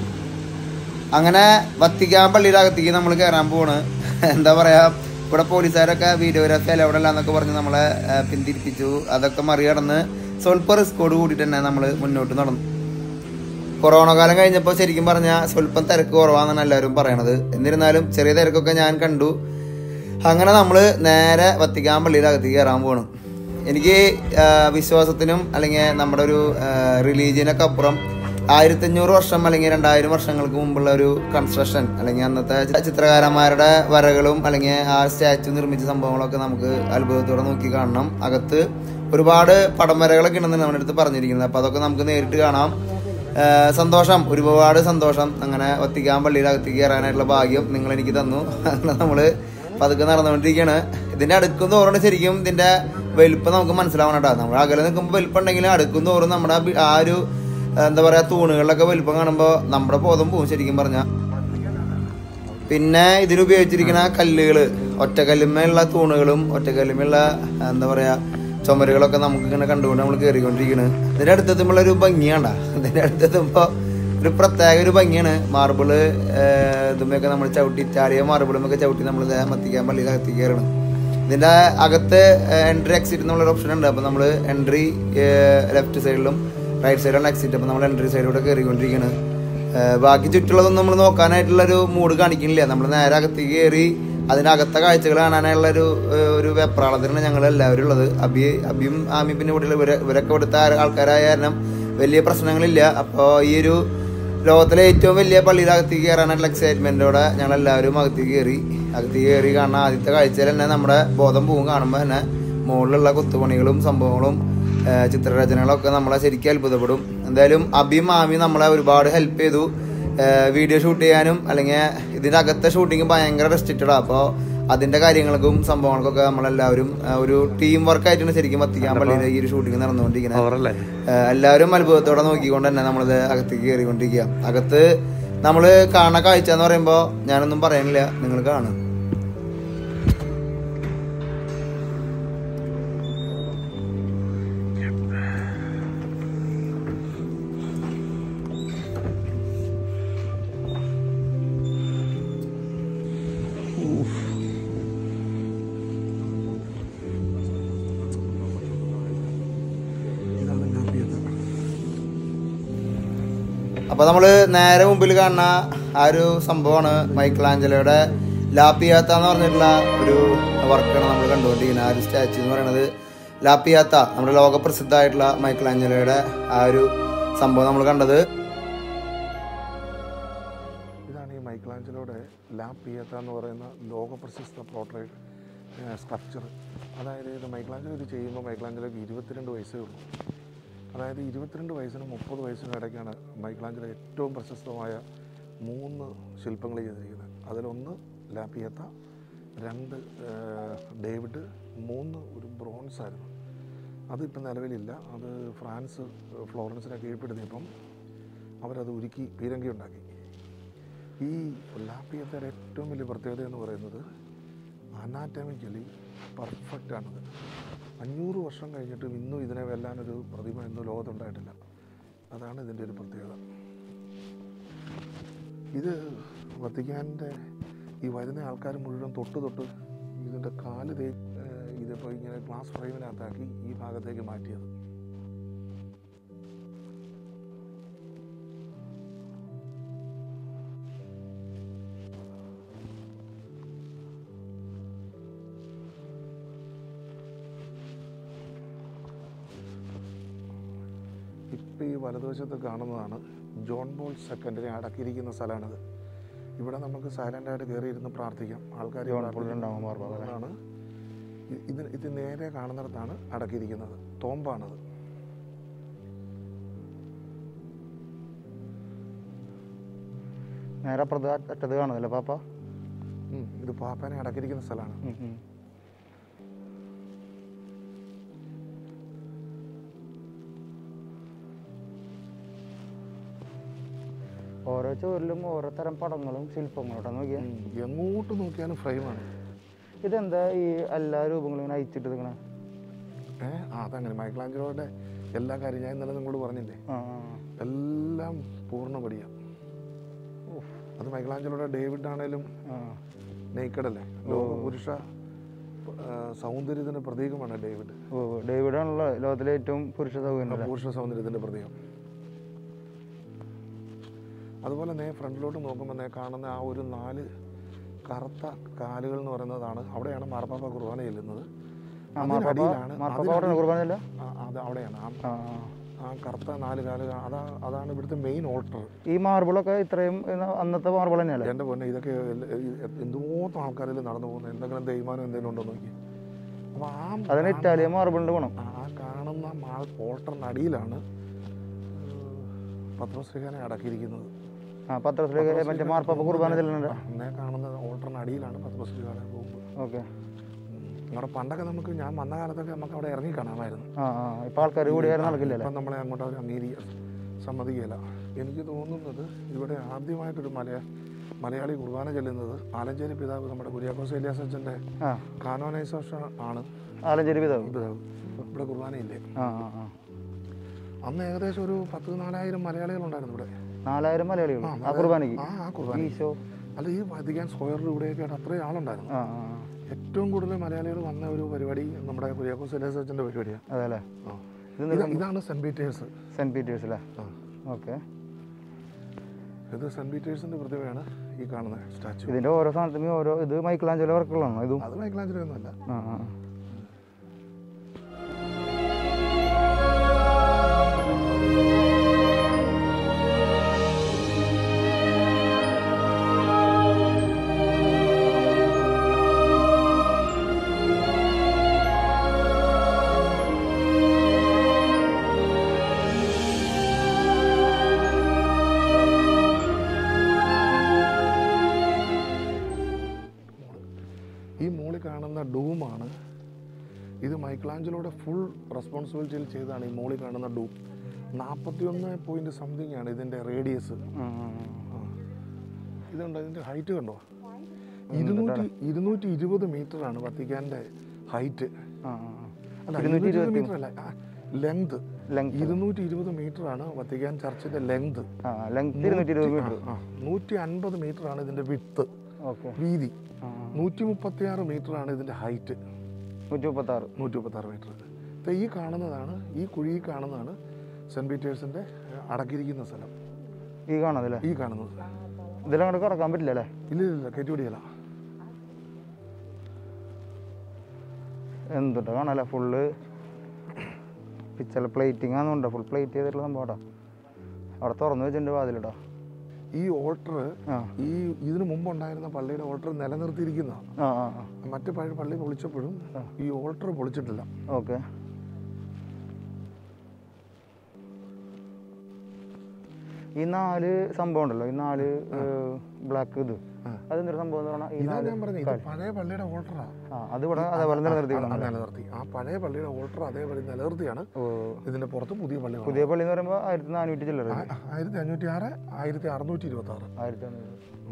അങ്ങനെ വത്തിക്കാൻ പള്ളിയുടെ അകത്തേക്ക് നമ്മൾ കയറാൻ പോണ് എന്താ പറയാ ഇവിടെ പോലീസുകാരൊക്കെ വീഡിയോഗ്രാഫി അല്ല അവിടെ എന്നൊക്കെ പറഞ്ഞ് നമ്മളെ ആ, പിന്തിരിപ്പിച്ചു അതൊക്കെ മറികടന്ന് സ്വല്പ റിസ്കോട് കൂടിയിട്ട് തന്നെ നമ്മൾ മുന്നോട്ട് നടന്നു കൊറോണ കാലം കഴിഞ്ഞപ്പോൾ ശരിക്കും പറഞ്ഞാൽ സ്വല്പം തിരക്ക് കുറവാണെന്നാണ് എല്ലാവരും പറയണത് എന്നിരുന്നാലും ചെറിയ തിരക്കൊക്കെ ഞാൻ കണ്ടു അങ്ങനെ നമ്മൾ നേരെ വത്തിക്കാൻ പള്ളിയുടെ അകത്തേക്ക് കയറാൻ പോകണം എനിക്ക് ആ, വിശ്വാസത്തിനും അല്ലെങ്കിൽ നമ്മുടെ ഒരു റിലീജിയനൊക്കെ അപ്പുറം ആയിരത്തഞ്ഞൂറ് വർഷം അല്ലെങ്കിൽ രണ്ടായിരം വർഷങ്ങൾക്ക് മുമ്പുള്ള ഒരു കൺസ്ട്രക്ഷൻ അല്ലെങ്കിൽ അന്നത്തെ ചി- ചിത്രകാരന്മാരുടെ വരകളും അല്ലെങ്കിൽ ആ സ്റ്റാച്ചു നിർമ്മിച്ച സംഭവങ്ങളൊക്കെ നമുക്ക് അത്ഭുതത്തോടെ നോക്കി കാണണം അകത്ത് ഒരുപാട് പടം വരകളൊക്കെ ഉണ്ടെന്ന് നമ്മുടെ അടുത്ത് പറഞ്ഞിരിക്കുന്നത് അപ്പോൾ അതൊക്കെ നമുക്ക് നേരിട്ട് കാണാം ആ, സന്തോഷം ഒരുപാട് സന്തോഷം അങ്ങനെ വത്തിക്കാൻ പള്ളിയുടെ അകത്തേക്ക് കയറാനായിട്ടുള്ള ഭാഗ്യം നിങ്ങൾ എനിക്ക് തന്നു അങ്ങനെ നമ്മൾ പതുക്കെ നടന്നുകൊണ്ടിരിക്കുകയാണ് ഇതിന്റെ അടുക്കും തോറും ശരിക്കും ഇതിന്റെ വലുപ്പം നമുക്ക് മനസ്സിലാവണം കേട്ടോ നമ്മൾ അകലെ നിൽക്കുമ്പോൾ വലുപ്പം ഉണ്ടെങ്കിലും അടുക്കും തോറും നമ്മുടെ ആ ബി- ആ ഒരു എന്താ പറയാ തൂണുകളിലൊക്കെ വലുപ്പം കാണുമ്പോൾ നമ്മുടെ ബോധം പോകും ശരിക്കും പറഞ്ഞാൽ പിന്നെ ഇതിനുപയോഗിച്ചിരിക്കുന്ന കല്ലുകൾ ഒറ്റക്കല്ലുമ്മയുള്ള തൂണുകളും ഒറ്റക്കല്ലുമുള്ള എന്താ പറയാ ചുമരുകളൊക്കെ നമുക്ക് ഇങ്ങനെ കണ്ടുകൊണ്ട് നമ്മൾ കയറിക്കൊണ്ടിരിക്കുന്നത് ഇതിന്റെ അടുത്തെത്തുമ്പോൾ ഒരു ഭംഗിയാണ്ട ഇതിന്റെ അടുത്തെത്തുമ്പോ ഒരു പ്രത്യേക ഒരു ഭംഗിയാണ് മാർബിള് ഇതുമൊക്കെ നമ്മൾ ചവിട്ടി ചാടിയ മാർബിളുമൊക്കെ ചവിട്ടി നമ്മൾ മത്തിക്കാൻ പള്ളിയിൽ അകത്തി കയറണം ഇതിന്റെ അകത്ത് എൻട്രി എക്സിറ്റ് എന്നുള്ളൊരു ഓപ്ഷൻ ഉണ്ട് അപ്പോൾ നമ്മൾ എൻട്രി ലെഫ്റ്റ് സൈഡിലും റൈറ്റ് സൈഡിലാണ് എക്സിറ്റ് അപ്പോൾ നമ്മൾ എൻട്രി സൈഡിലൂടെ കയറിക്കൊണ്ടിരിക്കുകയാണ് ഏഹ് ബാക്കി ചുറ്റുള്ളതൊന്നും നമ്മൾ നോക്കാനായിട്ടുള്ളൊരു മൂഡ് കാണിക്കുന്നില്ല നമ്മൾ നേരെ അകത്തേക്ക് കയറി അതിനകത്തെ കാഴ്ചകൾ കാണാനുള്ള ഒരു ഏഹ് ഒരു വെപ്രാളത്തിലാണ് ഞങ്ങൾ എല്ലാവരും ഉള്ളത് അബി അബിയും ആമി പിന്നെ ഇവിടെ ഇവരെ ഇവരൊക്കെ ഇവിടുത്തെ ആ- ആൾക്കാരായ കാരണം വലിയ പ്രശ്നങ്ങളില്ല അപ്പോൾ ഈ ഒരു ലോകത്തിലെ ഏറ്റവും വലിയ പള്ളിയുടെ അകത്തേക്ക് കയറാനായിട്ടുള്ള എക്സൈറ്റ്മെൻറ്റോടെ ഞങ്ങൾ എല്ലാവരും അകത്തേക്ക് കയറി അകത്തേക്ക് കയറി കാണാൻ ആദ്യത്തെ കാഴ്ചയിൽ തന്നെ നമ്മുടെ ബോധം പൂവും കാണുമ്പോൾ തന്നെ മുകളിലുള്ള കൊത്തുപണികളും സംഭവങ്ങളും ആ, ചിത്രരചനകളൊക്കെ നമ്മളെ ശരിക്കും അത്ഭുതപ്പെടും എന്തായാലും അബിയും മാമിയും നമ്മളെ ഒരുപാട് ഹെൽപ്പ് ചെയ്തു ആ, വീഡിയോ ഷൂട്ട് ചെയ്യാനും അല്ലെങ്കിൽ ഇതിൻ്റെ അകത്തെ ഷൂട്ടിങ് ഭയങ്കര റെസ്ട്രിക്റ്റഡാണ് അപ്പോൾ അതിൻ്റെ കാര്യങ്ങൾക്കും സംഭവങ്ങൾക്കൊക്കെ നമ്മളെല്ലാവരും ആ, ഒരു ടീം വർക്കായിട്ടാണ് ശരിക്കും വത്തിക്കാൻ പള്ളിയിലെ ഈ ഒരു ഷൂട്ടിങ് നടന്നുകൊണ്ടിരിക്കുന്നത് അവരല്ലേ ഏഹ് എല്ലാവരും അത്ഭുതത്തോടെ നോക്കിക്കൊണ്ട് തന്നെ നമ്മളിത് അകത്തേക്ക് കയറിക്കൊണ്ടിരിക്കുക അകത്ത് നമ്മൾ കാണാൻ കാഴ്ച എന്ന് പറയുമ്പോൾ ഞാനൊന്നും പറയാനില്ല നിങ്ങൾ കാണും അപ്പൊ നമ്മള് നേരെ മുമ്പിൽ കാണുന്ന ആ ഒരു സംഭവമാണ് മൈക്കിൾ ആഞ്ചലോയുടെ ലാപ്പിയാത്ത എന്ന് പറഞ്ഞിട്ടുള്ള ഒരു വർക്കാണ് നമ്മൾ കണ്ടുകൊണ്ടിരിക്കുന്നത് ആ ഒരു സ്റ്റാച്ചു എന്ന് പറയുന്നത് ലാപ്പിയാത്ത നമ്മുടെ ലോകപ്രസിദ്ധമായിട്ടുള്ള മൈക്കിൾ ആഞ്ചലോയുടെ ആ ഒരു സംഭവം നമ്മൾ കണ്ടത് ഇതാണ് ഈ മൈക്കിളാഞ്ചലോടെ ലാ പിയത്ത എന്ന് പറയുന്ന ലോകപ്രശസ്ത പ്രോട്രേറ്റ് സ്ട്രക്ചർ അതായത് ഇത് മൈക്കിളാഞ്ചലോ ഇത് ചെയ്യുമ്പോൾ മൈക്കിളാഞ്ചലോക്ക് ഇരുപത്തിരണ്ട് വയസ്സേ ഉള്ളൂ അതായത് ഇരുപത്തിരണ്ട് വയസ്സിനും മുപ്പത് വയസ്സിനും ഇടയ്ക്കാണ് മൈക്കിളാഞ്ചലോ ഏറ്റവും പ്രശസ്തമായ മൂന്ന് ശില്പങ്ങൾ ചെയ്തിരിക്കുന്നത് അതിലൊന്ന് ലാ പിയത്ത രണ്ട് ആ, ഡേവിഡ് മൂന്ന് ഒരു ബ്രോൺസ് ആയിരുന്നു അതിപ്പം നിലവിലില്ല അത് ഫ്രാൻസ് ഫ്ലോറൻസിനെ കീഴ്പ്പെടുത്തിയപ്പം അവരത് ഉരുക്കി പീരങ്കി ഉണ്ടാക്കി ഈ ലാപ്പിയത്തയുടെ ഏറ്റവും വലിയ പ്രത്യേകത എന്ന് പറയുന്നത് അനാറ്റമിക്കലി പെർഫെക്റ്റ് ആണത് അഞ്ഞൂറ് വർഷം കഴിഞ്ഞിട്ടും ഇന്നും ഇതിനെ വെല്ലാനൊരു പ്രതിമ ഇന്നും ലോകത്തുണ്ടായിട്ടില്ല അതാണ് ഇതിൻ്റെ ഒരു പ്രത്യേകത ഇത് വത്തിക്കാൻ്റെ ഈ വരുന്ന ആൾക്കാർ മുഴുവൻ തൊട്ട് തൊട്ട് ഇതിൻ്റെ കാല് തേ ഏഹ് ഇതിപ്പോൾ ഇങ്ങനെ ഗ്ലാസ് ഫ്രെയിമിനകത്താക്കി ഈ ഭാഗത്തേക്ക് മാറ്റിയത് ഇപ്പം ഈ വലതുവശത്ത് കാണുന്നതാണ് ജോൺ ബോൾ സെക്കൻഡിനെ അടക്കിയിരിക്കുന്ന സ്ഥലമാണിത് ഇവിടെ നമുക്ക് സൈലൻ്റായിട്ട് കയറിയിരുന്ന് പ്രാർത്ഥിക്കാം ആൾക്കാർ ആണ് ഇത് ഇത് നേരെ കാണുന്നിടത്താണ് അടക്കിയിരിക്കുന്നത് തോമ്പാണത് നേരെ അപ്പുറത്ത് അറ്റ- അറ്റത്ത് കാണുന്നില്ല പാപ്പ ഉം, ഇത് പാപ്പാനെ അടക്കിയിരിക്കുന്ന സ്ഥലമാണ് ഉം, ഉം. ഓരോ ചോരിലും ഓരോ തരം പടങ്ങളും ശില്പങ്ങളും കേട്ടോ നോക്കിയാ ഉം, എങ്ങോട്ട് നോക്കിയാലും ഫ്രെയിമാണ് ഇതെന്താ ഈ എല്ലാ രൂപങ്ങളും ഇങ്ങനെ അയച്ചിട്ട് നിൽക്കണേ ഏഹ് ആ അതങ്ങനെ മൈക്കിളാഞ്ചലോയുടെ എല്ലാ കാര്യം ഞാൻ ഇന്നലെ നിങ്ങളോട് പറഞ്ഞില്ലേ ആ ആ, എല്ലാം പൂർണ്ണപടിയാണ് അത് മൈക്കിളാഞ്ചലോയുടെ ഡേവിഡ് ആണേലും ആ നെയ്ക്കഡ് അല്ലേ ലോക പുരുഷ ആ, സൗന്ദര്യത്തിന്റെ പ്രതീകമാണ് ഡേവിഡ് ഓ ഡേവിഡാണല്ലോ ലോകത്തിലെ ഏറ്റവും പുരുഷ സൗകര്യം അല്ലേ? പുരുഷ സൗന്ദര്യത്തിന്റെ പ്രതീകം അതുപോലെ നേ ഫ്രണ്ടിലോട്ട് നോക്കുമ്പോൾ നേ കാണുന്ന ആ ഒരു നാല് കറുത്ത കാലുകൾ എന്ന് പറയുന്നതാണ് അവിടെയാണ് മാർപ്പാപ്പ കുർബാന ചെല്ലുന്നത് ആ മാർപ്പാപ്പ അതിനടിയിലാണ് മാർപ്പാപ്പ അവിടെ കുർബാനയില്ല ആ, അത് അവിടെയാണ് ആ ആ ആ കറുത്ത നാല് കാലുകൾ അതാ അതാണ് ഇവിടുത്തെ മെയിൻ ഓൾട്ടർ ഈ മാർബിളൊക്കെ ഇത്രയും ഇന്ന് അന്നത്തെ മാർബിൾ തന്നെയല്ലേ എൻ്റെ പൊന്നെ ഇതൊക്കെ എല്ല- ഈ എന്തുമാത്രം ആൾക്കാരിൽ നടന്നു പോകുന്നത് എന്തെങ്കിലും തേയ്മാനം എന്തെങ്കിലും ഉണ്ടോ നോക്കി അപ്പോൾ ആ അതിന് ഇറ്റാലിയൻ മാർബിളിന്റെ ഗുണം ആ കാണുന്ന മാൾ ഓൾട്ടറിനടിയിലാണ് പത്മശ്രീഖാനെ അടക്കിയിരിക്കുന്നത് ആ പത്രത്തിലേക്ക് മറ്റേ മാർപ്പാപ്പ കുർബാന ചെല്ലുന്നുണ്ട് അന്നേ കാണുന്ന ഓൾട്ടറിനടിയിലാണ് പത്മശ്രീഖാനെ പോകുമ്പോൾ ഓക്കെ അവിടെ പണ്ടൊക്കെ നമുക്ക് ഞാൻ വന്ന കാലത്തൊക്കെ നമുക്ക് അവിടെ ഇറങ്ങി കാണാമായിരുന്നു ആ ആ ഇപ്പൊ ആൾക്കാർ കൂടി ആരും നടക്കില്ലല്ലേ ഇപ്പം നമ്മളെ അങ്ങോട്ട് അവർ അംഗീകരിക്കുക സമ്മതിക്കില്ല എനിക്ക് തോന്നുന്നത് ഇവിടെ ആദ്യമായിട്ടൊരു മലയാ മലയാളി കുർബാന ചെല്ലുന്നത് ആലഞ്ചേരി പിതാവ് നമ്മുടെ കുര്യാക്കോസ് ഏലിയാസ് അച്ഛൻ്റെ ആ കാനോനൈസേഷൻ ആണ് ആലഞ്ചേരി പിതാവ് പിതാവ് ഇവിടെ കുർബാനയില്ലേ ആ ആ ആ അന്ന് ഏകദേശം ഒരു പത്ത് നാലായിരം മലയാളികളുണ്ടായിരുന്നു ഇവിടെ നാലായിരം മലയാളികൾ ആ, ആ കുർബാനയ്ക്ക് ആ ആ കുർബാന ഈശോ അല്ല ഈ വധിക്കാൻ സ്ക്വയറിൽ ഇവിടെയൊക്കെ ആയിട്ട് അത്രയും ആളുണ്ടായിരുന്നു ആ ആ ആ. ഏറ്റവും കൂടുതൽ മലയാളികൾ വന്ന ഒരു പരിപാടി നമ്മുടെ കുര്യാക്കോസ് എലേസച്ചൻ്റെ പരിപാടിയാണ് അതെ അല്ലേ ആ. ഇത് ഇത് ഇതാണ് സെൻറ്റ് പീറ്റേഴ്സ് സെൻറ്റ് പീറ്റേഴ്സ് അല്ലേ ആ ഓക്കെ ഇത് സെൻറ്റ് പീറ്റേഴ്സിൻ്റെ പ്രതിമയാണ് ഈ കാണുന്ന സ്റ്റാച്ചു ഇതിൻ്റെ ഓരോ സാധനത്തിനും ഓരോ ഇത് മൈക്കിളാഞ്ചലോ വർക്കുകളാണോ ഇതും അത് മൈക്കിളാഞ്ചലോ ഒന്നുമല്ല ആ ആ ആ. ഈ മുകളിൽ കാണുന്ന ഡൂമാണ് ഇത് മൈക്കിളാഞ്ചലോടെ ഫുൾ റെസ്പോൺസിബിലിറ്റിയിൽ ചെയ്തതാണ് ഈ മുകളിൽ കാണുന്ന ഡൂം നാൽപ്പത്തി ഒന്ന് പോയിന്റ് സംതിങ് ആണ് ഇതിൻ്റെ റേഡിയസ് ആ, ആ, ആ. ഇതുണ്ട് ഇതിൻ്റെ ഹൈറ്റ് കണ്ടോ ഇരുന്നൂറ്റി ഇരുന്നൂറ്റി ഇരുപത് മീറ്റർ ആണ് വത്തിക്കാൻ്റെ ഹൈറ്റ് ആ, ആ, ആ. അല്ല ഇരുന്നൂറ്റി ഇരുന്നൂറ്റി ഇരുപത്തി മീറ്റർ അല്ല ലെങ്ത് Length. ഇരുന്നൂറ്റി ഇരുപത് മീറ്റർ ആണ് വത്തിക്കാൻ ചർച്ചിൻ്റെ ലെങ്ത് ആ ലെങ്ത് ഇരുന്നൂറ്റി ഇരുപത് മീറ്റർ നൂറ്റി അൻപത് മീറ്റർ ആണ് ഇതിൻ്റെ വിട്ട് ഓക്കെ വീതി ആ നൂറ്റി മുപ്പത്തി ആറ് മീറ്റർ ആണ് ഇതിൻ്റെ ഹൈറ്റ് നൂറ്റി മുപ്പത്താറ് നൂറ്റി മുപ്പത്താറ് മീറ്റർ അപ്പോൾ ഈ കാണുന്നതാണ് ഈ കുഴി കാണുന്നതാണ് സെൻറ്റ് പീറ്റേഴ്സിൻ്റെ അടക്കിയിരിക്കുന്ന സ്ഥലം ഈ കാണാതല്ലേ ഈ കാണുന്നത് ഇതിലങ്ങോട്ട് കറക്കാൻ പറ്റില്ല അല്ലേ ഇല്ല ഇല്ല, ഇല്ല കയറ്റിപിടിയല്ല എന്തുട്ടാ കാണാല്ലേ ഫുള്ള് പിച്ചല പ്ലേറ്റിംഗ് ആണെന്നുണ്ട് ഫുൾ പ്ലേറ്റ് ചെയ്തിട്ടുള്ള സംഭവം കേട്ടോ അവിടെ തുറന്നു വെച്ചിട്ടുണ്ട് വാതിലിട്ടോ ഈ ഓൾട്ടർ ആ ഈ ഇതിനു മുമ്പ് ഉണ്ടായിരുന്ന പള്ളിയുടെ ഓൾട്ടർ നിലനിർത്തിയിരിക്കുന്നതാണ് ആ ആ ആ മറ്റു പഴയ പള്ളി പൊളിച്ചപ്പോഴും ഈ ഓൾട്ടർ പൊളിച്ചിട്ടില്ല ഓക്കെ ഈ നാല് സംഭവം ഉണ്ടല്ലോ ഈ നാല് ബ്ലാക്ക് ഇത് അതെന്തൊരു സംഭവം എന്ന് പറഞ്ഞാൽ ഈ ഇതാ നാല് ഞാൻ പറഞ്ഞത് ഇത് പഴയ പള്ളിയുടെ ഓൾട്ടറാണ് ആ അതിവിടെ അതേപോലെ നിലനിർത്തിക്കണം നിലനിർത്തി ആ പഴയ പള്ളിയുടെ ഓൾട്ടർ അതേപടി നിലനിർത്തിയാണ് ഓ ഇതിന്റെ പുറത്ത് പുതിയ പള്ളി പുതിയ പള്ളി എന്ന് പറയുമ്പോൾ ആയിരത്തി നാനൂറ്റി ചില്ലറ ആ- ആയിരത്തി അഞ്ഞൂറ്റി ആറ് ആയിരത്തി അറുന്നൂറ്റി ഇരുപത്തി ആറ് ആയിരത്തി അഞ്ഞൂറ്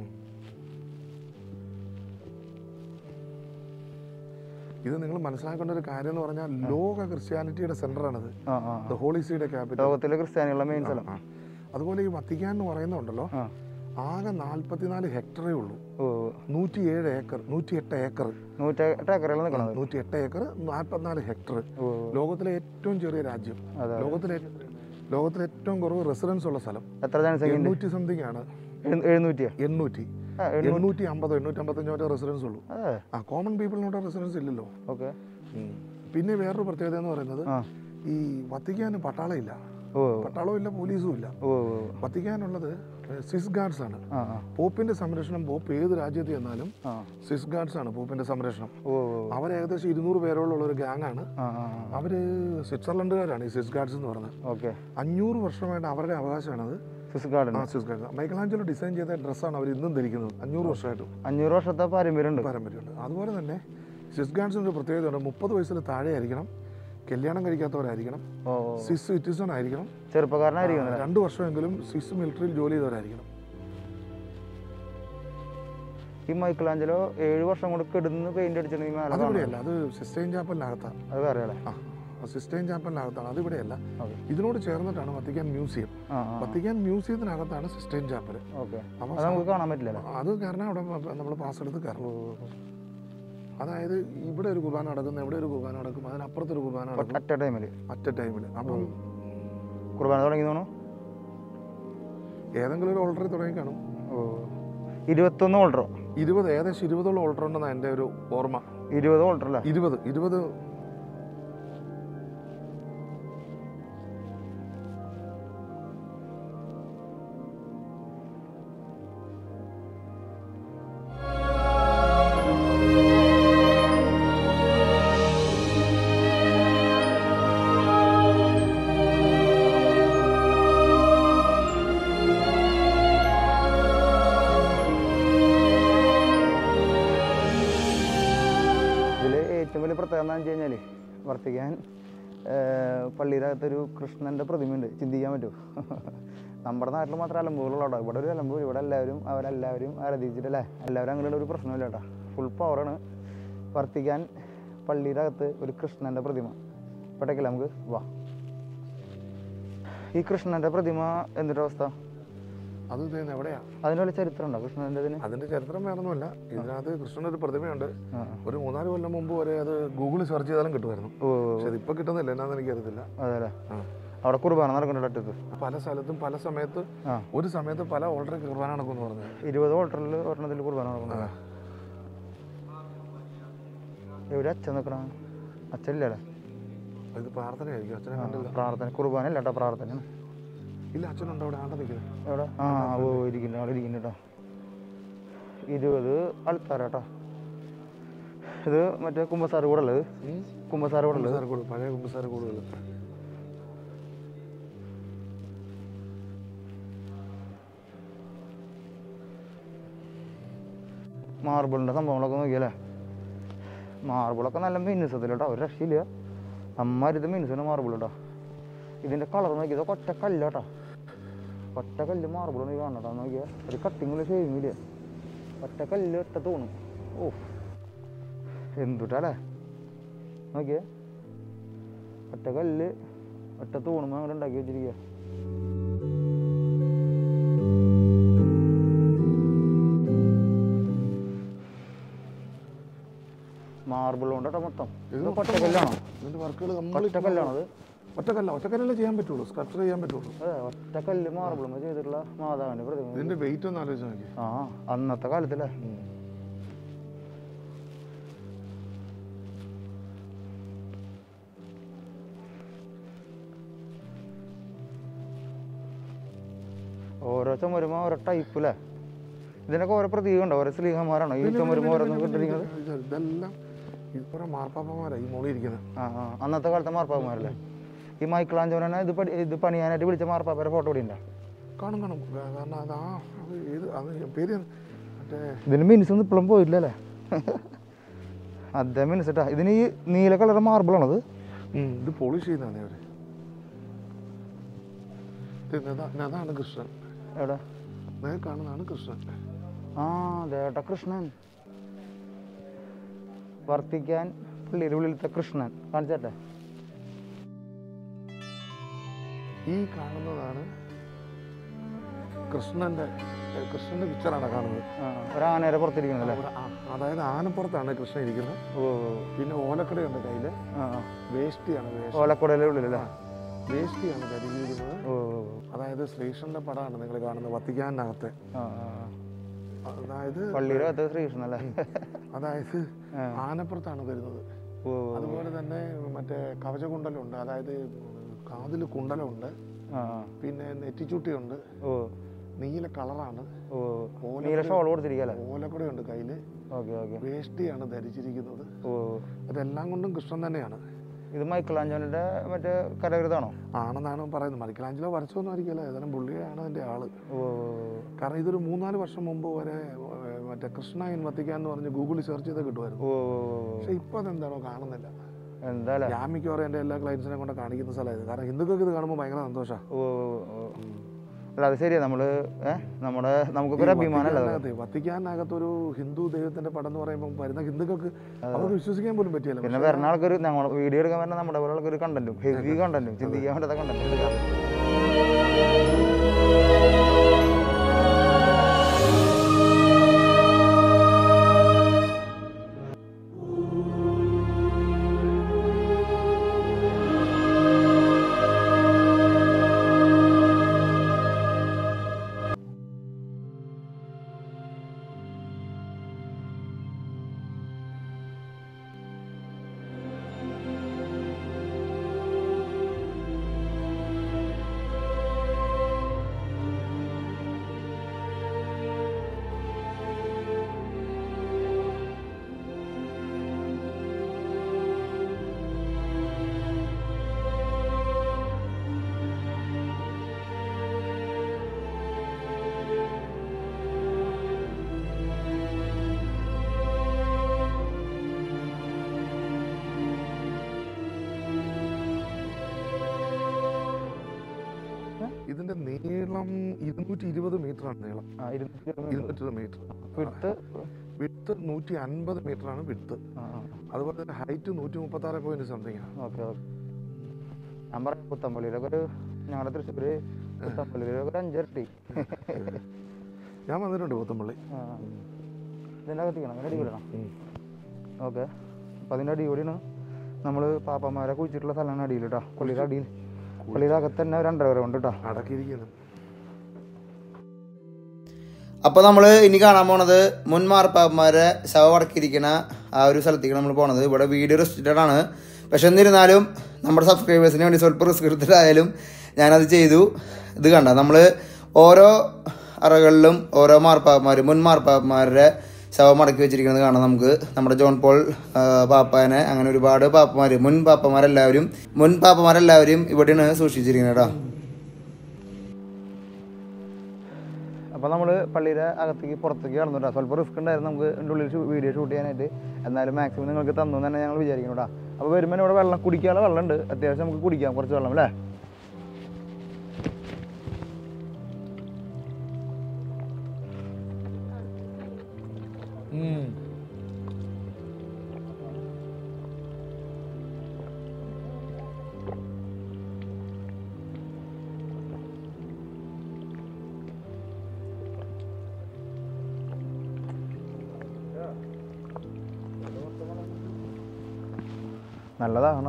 ഇത് നിങ്ങൾ മനസ്സിലാക്കേണ്ട ഒരു കാര്യം എന്ന് പറഞ്ഞാൽ ലോക ക്രിസ്ത്യാനിറ്റിയുടെ സെന്ററാണിത് ആ ആ ദ ഹോളി സീയുടെ ക്യാപിറ്റൽ ലോകത്തിലെ ക്രിസ്ത്യാനികളുടെ മെയിൻ സ്ഥലം അതുപോലെ ഈ വത്തിക്കാൻ എന്ന് പറയുന്നുണ്ടല്ലോ ആ ആകെ നാൽപ്പത്തിനാല് ഹെക്ടറേ ഉള്ളൂ ഓ നൂറ്റിയേഴ് ഏക്കർ നൂറ്റിയെട്ട് ഏക്കർ നൂറ്റെട്ട് ഏക്കറിലാണ് നിൽക്കണത് നൂറ്റിയെട്ട് ഏക്കർ നാൽപ്പത്തിനാല് ഹെക്ടർ ഓ ലോകത്തിലെ ഏറ്റവും ചെറിയ രാജ്യം അതെ. ലോകത്തിലെ ലോകത്തിലെ ഏറ്റവും കുറവ് റെസിഡൻസ് ഉള്ള സ്ഥലം എത്ര ജനസംഖ്യ ഉണ്ട് എണ്ണൂറ്റി സംതിങ് ആണ് എഴു- എഴുന്നൂറ്റിയാ എണ്ണൂറ്റി ആ എണ്ണൂറ്റി അമ്പതോ എണ്ണൂറ്റി അമ്പത്തഞ്ചോ മറ്റോ റെസിഡൻസ് ഉള്ളൂ അതെ ആ കോമൺ പീപ്പിളിനോട്ട് റെസിഡൻസ് ഇല്ലല്ലോ ഓക്കെ പിന്നെ വേറൊരു പ്രത്യേകത എന്ന് പറയുന്നത് ആ ഈ വത്തിക്കാന് പട്ടാളമില്ല ഓ പട്ടാളവും ഇല്ല പോലീസും ഇല്ല ഓ ഓ വത്തിക്കാനുള്ളത് സ്വിസ് ഗാർഡ്സ് ആണ് ആ ആ പോപ്പിന്റെ സംരക്ഷണം പോപ്പ് ഏത് രാജ്യത്ത് ചെന്നാലും ആ സ്വിസ് ഗാർഡ്സ് ആണ് പോപ്പിന്റെ സംരക്ഷണം ഓ ഓ അവർ ഏകദേശം ഇരുന്നൂറ് പേരോളം ഒരു ഗ്യാങ് ആണ് ആ ആ അവര് സ്വിറ്റ്സർലൻഡുകാരാണ് ഈ സ്വിസ് ഗാർഡ്സ് എന്ന് പറയുന്നത് ഓക്കെ അഞ്ഞൂറ് വർഷമായിട്ട് അവരുടെ അവകാശമാണത് സ്വിസ് ഗാർഡൻ ആ സ്വിസ് ഗാർഡ്സ് മൈക്കലാഞ്ചലോ ഡിസൈൻ ചെയ്ത ഡ്രസ്സാണ് അവർ ഇന്നും ധരിക്കുന്നത് അഞ്ഞൂറ് വർഷമായിട്ടും അഞ്ഞൂറ് വർഷത്തെ പാരമ്പര്യമുണ്ട് പാരമ്പര്യമുണ്ട് അതുപോലെ തന്നെ സ്വിസ് ഗാർഡ്സിന് ഒരു പ്രത്യേകതയുണ്ട് മുപ്പത് വയസ്സിൽ താഴെ ആയിരിക്കണം കല്യാണം കഴിക്കാത്തവരായിരിക്കണം ഓ സ്വിസ് സിറ്റിസൺ ആയിരിക്കണം ചെറുപ്പക്കാരനായിരിക്കും അല്ലേ രണ്ട് വർഷമെങ്കിലും സ്വിസ് മിലിറ്ററിയിൽ ജോലി ചെയ്തവരായിരിക്കണം ഈ മൈക്കിളാഞ്ചലോ ഏഴ് വർഷം കൊണ്ട് കിടന്ന് പെയിന്റ് അടിച്ചിട്ടുണ്ടെങ്കിൽ മേലെ കാണാം. അതിവിടെയല്ല അത് സിസ്റ്റൈൻ ചാപ്പലിനകത്താണ് അത് വേറെ അല്ലേ ആ സിസ്റ്റൈൻ ചാപ്പലിനകത്താണ് അതിവിടെയല്ല ഓക്കെ ഇതിനോട് ചേർന്നിട്ടാണ് വത്തിക്കാൻ മ്യൂസിയം ആ ആ വത്തിക്കാൻ മ്യൂസിയത്തിനകത്താണ് സിസ്റ്റൈൻ ചാപ്പൽ ഓക്കെ അപ്പോൾ അത് നമുക്ക് കാണാൻ പറ്റില്ല അല്ലേ അത് കാരണം അവിടെ നമ്മൾ പാസ് എടുത്ത് ഓ കയറണം അതായത് ഇവിടെ ഒരു കുർബാന നടക്കുന്നു എവിടെ ഒരു കുർബാന നടക്കും അതിനപ്പുറത്തൊരു കുർബാന നടക്കും അറ്റ ടൈമിൽ അറ്റ ടൈമിൽ അപ്പം കുർബാന തുടങ്ങി തോന്നുന്നു ഏതെങ്കിലും ഒരു ഓൾട്ടറിൽ തുടങ്ങി കാണും ഓ ഇരുപത്തൊന്ന് ഓൾട്ടറോ ഇരുപത് ഏകദേശം ഇരുപതോളം ഓൾട്ടർ ഉണ്ടെന്നാണ് എൻ്റെ ഒരു ഓർമ്മ ഇരുപത് ഓൾട്ടർ അല്ലേ ഇരുപത് ഇരുപത് ഇതിൽ ഏറ്റവും വലിയ പ്രത്യേകത എന്താണെന്ന് വെച്ച് കഴിഞ്ഞാൽ വർത്തിക്കാൻ പള്ളിയുടെ അകത്തൊരു കൃഷ്ണൻ്റെ പ്രതിമയുണ്ട് ചിന്തിക്കാൻ പറ്റുമോ നമ്മുടെ നാട്ടിൽ മാത്രം അലമ്പൂകളുള്ള കേട്ടോ ഇവിടെ ഒരു അലമ്പൂർ ഇവിടെ എല്ലാവരും അവരെല്ലാവരും ആരാധിച്ചിട്ടല്ലേ എല്ലാവരും അങ്ങനെയുള്ള ഒരു പ്രശ്നമില്ല കേട്ടോ ഫുൾ പവറാണ് വർത്തിക്കാൻ പള്ളിയുടെ അകത്ത് ഒരു കൃഷ്ണൻ്റെ പ്രതിമ പെട്ടക്കില്ല നമുക്ക് വാ ഈ കൃഷ്ണൻ്റെ പ്രതിമ എന്തിൻ്റെ അവസ്ഥ അത് ഇത് എവിടെയാ അതിന് വല്ല ചരിത്രം ഉണ്ടോ കൃഷ്ണൻ്റെ ഇതിന് അതിന്റെ ചരിത്രം വേറൊന്നുമല്ല ഇതിനകത്ത് കൃഷ്ണൻ ഒരു പ്രതിമയുണ്ട് ആ. ഒരു മൂന്നാല് കൊല്ലം മുമ്പ് വരെ അത് ഗൂഗിളിൽ സെർച്ച് ചെയ്താലും കിട്ടുമായിരുന്നു ഓ പക്ഷെ അതിപ്പോ കിട്ടുന്നില്ല എന്നാന്ന് എനിക്കറിയത്തില്ല അതെ അല്ലേ ആ. അവിടെ കുർബാന നടക്കുന്നുണ്ട് അറ്റത്ത് പല സ്ഥലത്തും പല സമയത്ത് ആ. ഒരു സമയത്ത് പല ഓൾറെഡി കുർബാന നടക്കുമെന്ന് പറഞ്ഞത് ഇരുപത് വോൾട്ടറിൽ ഒരെണ്ണത്തിൽ കുർബാന നടക്കുന്നത് എവിടെ അച്ഛൻ നിൽക്കണ അച്ഛനില്ലല്ലേ ഇത് പ്രാർത്ഥനയായിരിക്കും അച്ഛനെ കണ്ടില്ല പ്രാർത്ഥന കുർബാന ഇല്ല കേട്ടോ പ്രാർത്ഥന ഇല്ല അച്ഛനുണ്ട് അവിടെ ആണ്ട നിൽക്കുന്നത് എവിടെ ആ ഓ ഇരിക്കുന്നു അവിടെ ഇരിക്കുന്നു കേട്ടോ ഇരുപത് ആൾക്കാരാട്ടോ ഇത് മറ്റേ കുമ്പസാറ് കൂടെ ഉള്ളത് കുമ്പസാറ് കൂടെ ഉള്ളത് കുമ്പസാര കൂടു പഴയ കുമ്പസാര കൂടുതൽ മാർബിളിൻ്റെ സംഭവങ്ങളൊക്കെ നോക്കിയല്ലേ മാർബിളൊക്കെ നല്ല മിനുസത്തിൽ കേട്ടോ ഒരു രക്ഷയില്ല അമ്മാരിത് മിനുസിന് മാർബിൾ കേട്ടോ ഇതിൻ്റെ കളർ നോക്കിയത് ഒറ്റ കല്ല് കേട്ടോ ഒറ്റ കല്ല് മാർബിൾ നീ കാണണം കേട്ടോ നോക്കിയാൽ ഒരു കട്ടിങ്ങിൽ ഷേവിങ്ങില്ല ഒറ്റ കല്ല് ഒറ്റ തൂണും ഓ എന്തുട്ടല്ലേ നോക്കിയേ ഒറ്റ കല്ല് ഒറ്റ തൂണുമ്പോൾ അങ്ങനെ ഉണ്ടാക്കി വെച്ചിരിക്കുക മാർബിൾ കൊണ്ടോ മൊത്തം ഇത് ഒറ്റക്കല്ലാണോ ഇതിന്റെ വർക്കുകൾ കംപ്ലീറ്റ് ഒറ്റക്കല്ലാണോ അത് ഒറ്റക്കല്ല ഒറ്റക്കല്ലല്ലേ ചെയ്യാൻ പറ്റുള്ളൂ സ്കൾപ്ചർ ചെയ്യാൻ പറ്റുള്ളൂ അതെ ഒറ്റക്കല്ല് മാർബിൾ ചെയ്തിട്ടുള്ള മാതാവിൻ്റെ പ്രതിമ ഇതിന്റെ വെയിറ്റ് ഒന്ന് ആലോചിച്ച് നോക്കി ആ അന്നത്തെ കാലത്തല്ലേ ഓരോ ചുമരുമ ഓരോ ടൈപ്പ് അല്ലേ ഇതിനൊക്കെ ഓരോ പ്രതീകം ഉണ്ടോ ഓരോ സ്ത്രീഹന്മാരാണോ ഈ ചുമരുമ ഓരോന്നും കിട്ടിയിരിക്കുന്നത് ഇത് ഇതെല്ലാം ഇതുപോലെ മാർപ്പാപ്പന്മാരാ ഈ മോളിൽ ഇരിക്കുന്നത് ആ ആ അന്നത്തെ കാലത്തെ മാർപ്പാപ്പന്മാരല്ലേ ഈ മൈക്കിളാഞ്ചോനെ ഇത് പണി ഇത് പണിയാനായിട്ട് വിളിച്ച മാർപ്പാപ്പയുടെ ഫോട്ടോ ഇവിടെ ഉണ്ടോ കാണും കാണും കാ- കാരണം അത് ആ അത് ഏത് അത് പേര് മറ്റേ ഇതിന് മിനിസൊന്നും ഇപ്പോഴും പോയില്ലല്ലേ അതേ മിനിസട്ടാ ഇതിന് ഈ നീല കളർ മാർബിളാണത് ഉം, ഇത് പോളിഷ് ചെയ്യുന്നതാണ് അവര് ഇത് നദ- നതാണ് കൃഷ്ണൻ എവിടെ നേ കാണുന്നതാണ് കൃഷ്ണൻ ആ ദേട്ട കൃഷ്ണൻ വർത്തിക്കാൻ പള്ളിയുടെ ഉള്ളിലത്തെ കൃഷ്ണൻ കാണിച്ചേട്ടെ ഈ കാണുന്നതാണ് കൃഷ്ണന്റെ ഏ, കൃഷ്ണന്റെ പിക്ചറാണ് കാണുന്നത് ആ ഒരാനയുടെ പുറത്തിരിക്കുന്നല്ലേ അവിടെ ആ, അതായത് ആനപ്പുറത്താണ് കൃഷ്ണൻ ഇരിക്കുന്നത് ഓ പിന്നെ ഓലക്കടയുണ്ട് കയ്യില് ആ ആ. വേഷ്ടിയാണ് വേഷ ഓലക്കുടയിലെ ഉള്ളിലല്ലേ വേഷ്ടിയാണ് കരുതിയിരിക്കുന്നത് ഓ അതായത് ശ്രീകൃഷ്ണന്റെ പടമാണ് നിങ്ങൾ കാണുന്നത് വത്തിക്കാനകത്തെ ആ ആ, ആ. അതായത് പള്ളിയുടെ അകത്ത് ശ്രീകൃഷ്ണൻ അല്ലേ അതായത് ആ. ആനപ്പുറത്താണ് വരുന്നത് ഓ അതുപോലെ തന്നെ മറ്റേ കവചകുണ്ടലുണ്ട് അതായത് കാതിൽ കുണ്ടലുണ്ട് ആ ആ. പിന്നെ നെറ്റിച്ചുട്ടിയുണ്ട് ഓ നീല കളറാണ് ഓ നീല ഷോൾ കൊടുത്തിരിക്കല്ലേ ഓലക്കുടയുണ്ട് കയ്യിൽ ഓക്കെ ഓക്കെ വേഷ്ടിയാണ് ധരിച്ചിരിക്കുന്നത് ഓ അതെല്ലാം കൊണ്ടും കൃഷ്ണൻ തന്നെയാണ് ഇത് മൈക്കിൾ ആഞ്ചോണിന്റെ മറ്റേ കരകൃതാണോ ആണെന്നാണ് പറയുന്നത് മരിക്കലാഞ്ചലോ വരച്ചൊന്നും ആയിരിക്കില്ല ഏതായാലും പുള്ളിയാണ് അതിൻ്റെ ആള് ഓ കാരണം ഇതൊരു മൂന്നാല് വർഷം മുമ്പ് വരെ ഏർ, മറ്റേ കൃഷ്ണ ഇൻ വത്തിക്കാൻ എന്ന് പറഞ്ഞ് ഗൂഗിളിൽ സെർച്ച് ചെയ്ത് കിട്ടുമായിരുന്നു ഓ പക്ഷെ ഇപ്പൊ അതെന്താണോ കാണുന്നില്ല എന്താല്ലേ ഞാൻ മിക്കവാറും എൻ്റെ എല്ലാ ക്ലയൻസിനെ കൊണ്ട് കാണിക്കുന്ന സ്ഥലമായത് കാരണം ഹിന്ദുക്കൾക്ക് ഇത് കാണുമ്പോൾ ഭയങ്കര സന്തോഷമാണ് ഓ ഓ, ഓ. അല്ല അത് ശരിയാ നമ്മള് ഏഹ് നമ്മുടെ നമുക്കൊക്കെ ഒരു അഭിമാനമല്ല അത്. വത്തിക്കാനകത്തൊരു ഹിന്ദു ദൈവത്തിന്റെ പടം എന്ന് പറയുമ്പോൾ വരുന്ന ഹിന്ദുക്കൾക്ക് അവർക്ക് വിശ്വസിക്കാൻ പോലും പറ്റിയല്ല പിന്നെ വരുന്ന ആൾക്കൊരു ഞങ്ങൾ വീഡിയോ എടുക്കാൻ വരുന്ന നമ്മുടെ പോലെ ആൾക്കൊരു കണ്ടന്റും ഹെവി കണ്ടന്റും ചിന്തിക്കാൻ പറ്റാത്ത കണ്ടന്റ് ഇതിന്റെ നീളം ഇരുന്നൂറ്റി ഇരുപത് മീറ്റർ ആണ് നീളം ആ ഇരുന്നൂറ്റി ഇരുപത് ഇരുന്നൂറ്റി മീറ്റർ വിട്ട് വിട്ട് നൂറ്റി അൻപത് മീറ്റർ ആണ് വിട്ട് ആ അതുപോലെ തന്നെ ഹൈറ്റ് നൂറ്റി മുപ്പത്തി ആറ് പോയിന്റ് സംതിങ് ആണ് ഓക്കെ ഓക്കെ ഞാൻ പറയാം പുത്തമ്പള്ളിയിലൊക്കെ ഒരു ഞങ്ങളുടെ തൃശ്ശൂര് പുത്തമ്പള്ളിയിലൊക്കെ ഒരു അഞ്ചരട്ടി ഞാൻ വന്നിട്ടുണ്ട് പോത്തമ്പള്ളി ആ. ഇതിൻ്റെ അകത്തിക്കണം അങ്ങനെ അടിപൊളിയാണ് ഓക്കെ അപ്പം അതിൻ്റെ അടിപൊളിയാണ് നമ്മൾ പാപ്പന്മാരെ കുഴിച്ചിട്ടുള്ള സ്ഥലമാണ് അടിയിൽ കേട്ടോ പള്ളിയുടെ അടിയിൽ പള്ളിയുടെ അകത്ത് തന്നെ ഒരു അണ്ടർവെയർ ഉണ്ട് കേട്ടോ അടക്കിയിരിക്കുന്നു അപ്പോൾ നമ്മൾ ഇനി കാണാൻ പോണത് മുൻ മാർപ്പാപ്പന്മാരെ ശവം അടക്കിയിരിക്കുന്ന ആ ഒരു സ്ഥലത്തേക്ക് നമ്മൾ പോണത് ഇവിടെ വീഡിയോ റെസ്ട്രിക്റ്റഡ് ആണ് പക്ഷെ എന്നിരുന്നാലും നമ്മുടെ സബ്സ്ക്രൈബേഴ്സിന് വേണ്ടി സ്വല്പം റിസ്ക് എടുത്തിട്ടായാലും ഞാനത് ചെയ്തു ഇത് കണ്ട നമ്മൾ ഓരോ അറകളിലും ഓരോ മാർപ്പാപ്പന്മാർ മുൻ മാർപ്പാപ്പന്മാരുടെ ശവം അടക്കി വെച്ചിരിക്കുന്നത് കാണാം നമുക്ക് നമ്മുടെ ജോൺ പോൾ ആ, പാപ്പാനെ അങ്ങനെ ഒരുപാട് പാപ്പമാർ മുൻ പാപ്പമാരെല്ലാവരും മുൻ പാപ്പമാരെല്ലാവരും ഇവിടെയാണ് സൂക്ഷിച്ചിരിക്കുന്നത് കേട്ടോ അപ്പോൾ നമ്മൾ പള്ളിയുടെ അകത്തേക്ക് പുറത്തേക്ക് കടന്നു കേട്ടോ സ്വല്പം റിസ്ക് ഉണ്ടായിരുന്നു നമുക്ക് ഇതിൻ്റെ ഉള്ളിൽ വീഡിയോ ഷൂട്ട് ചെയ്യാനായിട്ട് എന്നാലും മാക്സിമം നിങ്ങൾക്ക് തന്നു എന്ന് തന്നെ ഞങ്ങൾ വിചാരിക്കുന്നു കേട്ടോ അപ്പോൾ വരുമ്പോൾ ഇവിടെ വെള്ളം കുടിക്കാനുള്ള വെള്ളമുണ്ട് അത്യാവശ്യം നമുക്ക് കുടിക്കാം കുറച്ച് വെള്ളം അല്ലേ നല്ലതാണോ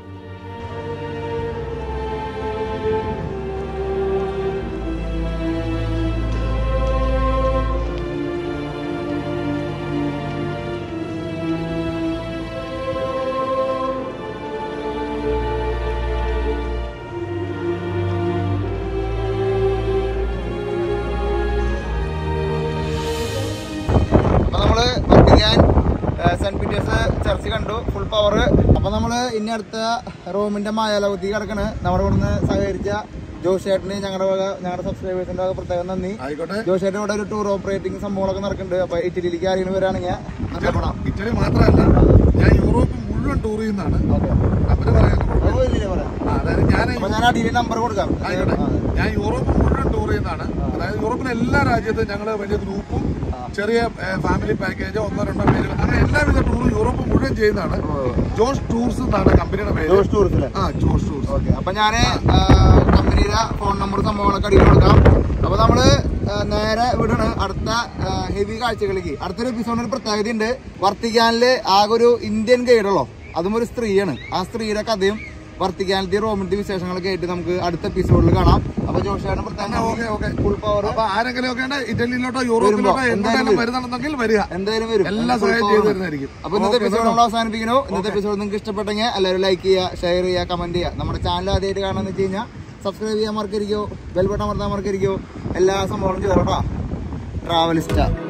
അപ്പൊ നമ്മള് വത്തിക്കാൻ സെന്റ് പീറ്റേഴ്സ് ചർച്ച് കണ്ടു ഫുൾ പവർ അപ്പൊ നമ്മള് ഇനി അടുത്ത റോമിന്റെ മായാലോകത്തേക്ക് കിടക്കണ് നമ്മുടെ ഇവിടുന്ന് സഹകരിച്ച ജോഷേട്ടന് ഞങ്ങളുടെ വക ഞങ്ങളുടെ സബ്സ്ക്രൈബേഴ്സിന്റെ വക പ്രത്യേകം നന്ദി ആയിക്കോട്ടെ ജോഷേട്ടൻ ഇവിടെ ഒരു ടൂർ ഓപ്പറേറ്റിംഗ് സംഭവങ്ങളൊക്കെ നടക്കുന്നുണ്ട് അപ്പൊ ഇറ്റലിയിലേക്ക് ആരെങ്കിലും വരാണെങ്കിൽ ബന്ധപ്പെടാം ഇറ്റലി മാത്രമല്ല ഞാൻ യൂറോപ്പ് മുഴുവൻ ടൂർ ചെയ്യുന്നതാണ് അവര് പറയുന്നത് ആ, അതായത് ഞാൻ അപ്പൊ ഞാൻ അടിയിൽ നമ്പർ കൊടുക്കാം ആയിക്കോട്ടെ ഞാൻ യൂറോപ്പ് മുഴുവൻ ടൂർ ചെയ്യുന്നതാണ് അതായത് യൂറോപ്പിലെ എല്ലാ രാജ്യത്തും ഞങ്ങൾ വലിയ ഗ്രൂപ്പും ചെറിയ ഫാമിലി പാക്കേജ് ഒന്നോ രണ്ടോ പേര് അങ്ങനെ എല്ലാവിധ ടൂറും യൂറോപ്പ് മുഴുവൻ ചെയ്യുന്നതാണ് ജോസ് ടൂർസ് എന്നാണ് കമ്പനിയുടെ പേര് ജോഷ് ടൂറിസ്റ്റ് ആ ജോസ് ടൂർസ് ഓക്കെ അപ്പൊ ഞാന് ആ, കമ്പനിയുടെ ഫോൺ നമ്പർ സംഭവങ്ങളൊക്കെ അടിയിൽ കൊടുക്കാം അപ്പൊ നമ്മള് ആ, നേരെ വിടണ് അടുത്ത ഹെവി കാഴ്ചകളിലേക്ക് അടുത്തൊരു എപ്പിസോഡിന് ഒരു പ്രത്യേകത ഉണ്ട് വർത്തിക്കാനില് ആകെ ഒരു ഇന്ത്യൻ ഗൈഡുള്ളോ അതും ഒരു സ്ത്രീയാണ് ആ സ്ത്രീയുടെ കഥയും വർത്തിക്കാനത്തെ റോമിന്റെ വിശേഷങ്ങളൊക്കെ ആയിട്ട് നമുക്ക് അടുത്ത എപ്പിസോഡിൽ കാണാം അപ്പൊ ജോഷിയാണ് ഓക്കെ ഓക്കെ ഫുൾ പവർ അപ്പൊ ആരെങ്കിലും ഒക്കെ ഉണ്ട് ഇറ്റലിയിലോട്ടോ യൂറോപ്പിലോട്ടോ വരുമ്പോ എങ്ങോട്ടെങ്കിലും എന്തായാലും വരുന്നുണ്ടെങ്കിൽ വരിക എന്തായാലും വരും എല്ലാ full സഹായം power ചെയ്തു ആണ്. തരുന്നതായിരിക്കും അപ്പൊ ഇന്നത്തെ ഓക്കെ, എപ്പിസോഡ് നമ്മൾ അവസാനിപ്പിക്കുന്നു ഇന്നത്തെ എപ്പിസോഡ് നിങ്ങൾക്ക് ഇഷ്ടപ്പെട്ടെങ്കിൽ എല്ലാവരും ലൈക്ക് ചെയ്യുക ഷെയർ ചെയ്യുക കമന്റ് ചെയ്യുക നമ്മുടെ ചാനൽ ആദ്യമായിട്ട് കാണാന്ന് വെച്ച് കഴിഞ്ഞാൽ സബ്സ്ക്രൈബ് ചെയ്യാൻ മറക്കരിക്കോ ബെൽ ബട്ടൺ അമർത്താൻ മറക്കരിക്കോ എല്ലാ സംഭവങ്ങളും ചെയ്തോട്ടോ ട്രാവലിസ്റ്റ